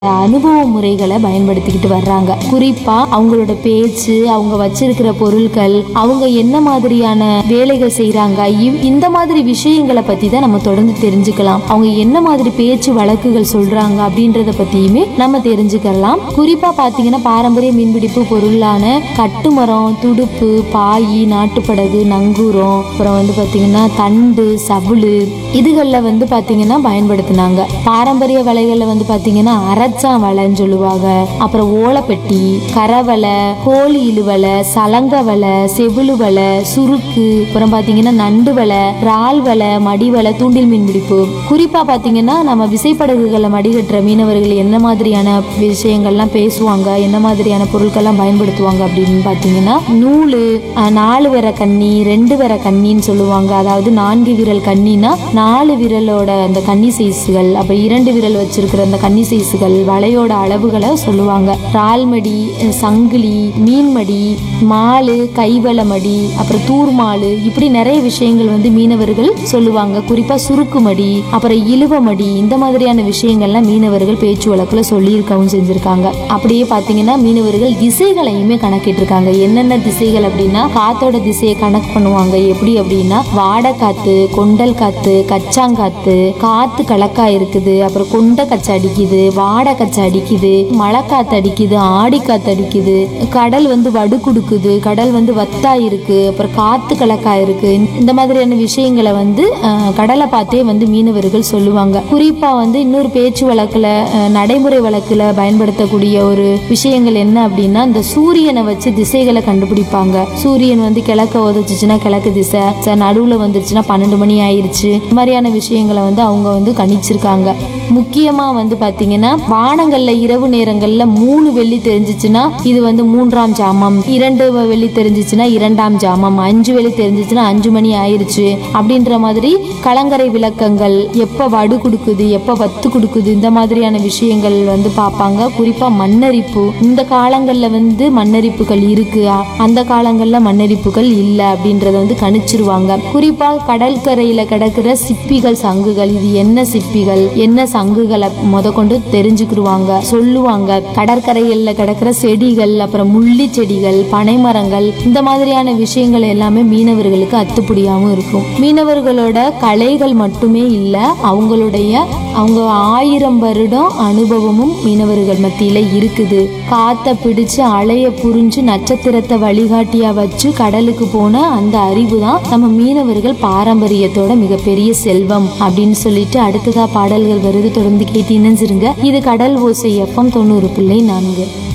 அனுபவ முறைகளை பயன்படுத்திக்கிட்டு வர்றாங்க குறிப்பா அவங்களோட பேச்சு அவங்க வச்சிருக்கிற பொருட்கள் அவங்க என்ன மாதிரியான வேலைகள் செய்றாங்க இவ்- இந்த மாதிரி விஷயங்களை பத்தி தான் நம்ம தொடர்ந்து தெரிஞ்சுக்கலாம் அவங்க என்ன மாதிரி பேச்சு வழக்குகள் சொல்றாங்க அப்படின்றத பத்தியுமே நம்ம தெரிஞ்சுக்கலாம் குறிப்பா பாத்தீங்கன்னா பாரம்பரிய மீன்பிடிப்பு பொருளான கட்டுமரம் துடுப்பு பாய் நாட்டுப்படகு நங்கூரம் அப்புறம் வந்து பாத்தீங்கன்னா தண்டு சவுளு இதுகளில் வந்து பாத்தீங்கன்னா பயன்படுத்தினாங்க பாரம்பரிய வலைகளில் வந்து பாத்தீங்கன்னா அரச்சான் வலைன்னு சொல்லுவாங்க அப்புறம் ஓலைப்பெட்டி கரவலை கோழி இழுவலை சலங்க வலை செவிலு வலை சுருக்கு அப்புறம் பாத்தீங்கன்னா நண்டு வலை இறால் வலை மடி வலை தூண்டில் மீன் பிடிப்பு குறிப்பா பாத்தீங்கன்னா நம்ம விசைப்படகுகளை மடிகட்டுற மீனவர்கள் என்ன மாதிரியான விஷயங்கள்லாம் பேசுவாங்க என்ன மாதிரியான பொருட்கள்லாம் பயன்படுத்துவாங்க அப்படின்னு பாத்தீங்கன்னா நூலு அஹ், நாலு வர கண்ணி ரெண்டு வர கண்ணின்னு சொல்லுவாங்க அதாவது நான்கு விரல் கண்ணினா நாலு விரலோட அந்த கன்னி சைஸுகள் அப்ப இரண்டு விரல் வச்சிருக்கிற அந்த கன்னி சைஸுகள் வலையோட அளவுகளை சொல்லுவாங்க இறால்மடி அஹ், சங்கிலி மீன்மடி மாலு கைவள மடி அப்புறம் தூர்மாலு இப்படி நிறைய விஷயங்கள் வந்து மீனவர்கள் சொல்லுவாங்க குறிப்பா சுருக்கு மடி அப்புறம் இழுவ மடி இந்த மாதிரியான விஷயங்கள்லாம் மீனவர்கள் பேச்சு வழக்குல சொல்லியிருக்கவும் செஞ்சிருக்காங்க அப்படியே பாத்தீங்கன்னா மீனவர்கள் திசைகளையுமே கணக்கிட்டிருக்காங்க என்னென்ன திசைகள் அப்படின்னா காத்தோட திசையை கணக்கு பண்ணுவாங்க எப்படி அப்படின்னா வாடை காத்து கொண்டல் காத்து கச்சாங்காத்து காத்து கலக்கா இருக்குது அப்புறம் கொண்ட கச்சை அடிக்குது வாடை கச்சை அடிக்குது மழை காத்து அடிக்குது ஆடி காத்து அடிக்குது கடல் வந்து வடு கொடுக்குது கடல் வந்து வத்தா இருக்கு அப்புறம் காத்து கலக்கா இருக்கு இந்த மாதிரியான விஷயங்களை வந்து அஹ், கடலை பார்த்தே வந்து மீனவர்கள் சொல்லுவாங்க குறிப்பா வந்து இன்னொரு பேச்சு வழக்குல அஹ், நடைமுறை வழக்குல பயன்படுத்தக்கூடிய ஒரு விஷயங்கள் என்ன அப்படின்னா இந்த சூரியனை வச்சு திசைகளை கண்டுபிடிப்பாங்க சூரியன் வந்து கிழக்க உதச்சிச்சுன்னா கிழக்கு திசை ச- நடுவுல வந்துருச்சுன்னா பன்னெண்டு மணி ஆயிருச்சு இந்த மாதிரியான விஷயங்களை வந்து அவங்க வந்து கணிச்சிருக்காங்க முக்கியமா வந்து பாத்தீங்கன்னா வானங்கள்ல இரவு நேரங்கள்ல மூணு வெள்ளி தெரிஞ்சிச்சுன்னா இது வந்து மூன்றாம் ஜாமம் இரண்டு வ- வெள்ளி தெரிஞ்சிச்சுன்னா இரண்டாம் ஜாமம் அஞ்சு வெள்ளி தெரிஞ்சிச்சுன்னா அஞ்சு மணி ஆயிருச்சு அப்படின்ற மாதிரி கலங்கரை விளக்கங்கள் எப்ப வடு கொடுக்குது எப்ப வத்து கொடுக்குது இந்த மாதிரியான விஷயங்கள் வந்து பார்ப்பாங்க குறிப்பா மண்ணரிப்பு இந்த காலங்கள்ல வந்து மண்ணரிப்புகள் இருக்கு அ- அந்த காலங்கள்ல மண்ணரிப்புகள் இல்லை அப்படின்றத வந்து கணிச்சிருவாங்க குறிப்பா கடற்கரையில கிடக்கிற சிப்பிகள் சங்குகள் இது என்ன சிப்பிகள் என்ன சங்குகளை முத கொண்டு தெரிஞ்சுக்கிடுவாங்க சொல்லுவாங்க கடற்கரைகள்ல கிடக்கிற செடிகள் அப்புறம் முள்ளி செடிகள் பனைமரங்கள் இந்த மாதிரியான விஷயங்கள் எல்லாமே மீனவர்களுக்கு அத்துப்படியாகவும் இருக்கும் மீனவர்களோட கலைகள் மட்டுமே இல்லை அவங்களுடைய அவங்க ஆயிரம் வருடம் அனுபவமும் மீனவர்கள் மத்தியில இருக்குது காத்த பிடிச்சு அலைய புரிஞ்சு நட்சத்திரத்தை வழிகாட்டியா வச்சு கடலுக்கு போன அந்த அறிவு தான் நம்ம மீனவர்கள் பாரம்பரியத்தோட மிகப்பெரிய செல்வம் அப்படின்னு சொல்லிட்டு அடுத்ததா பாடல்கள் வருது தொடர்ந்து கேட்டு இணைஞ்சிருங்க இது கடல் ஓசை எஃப்எம் தொண்ணூறு புள்ளி நான்கு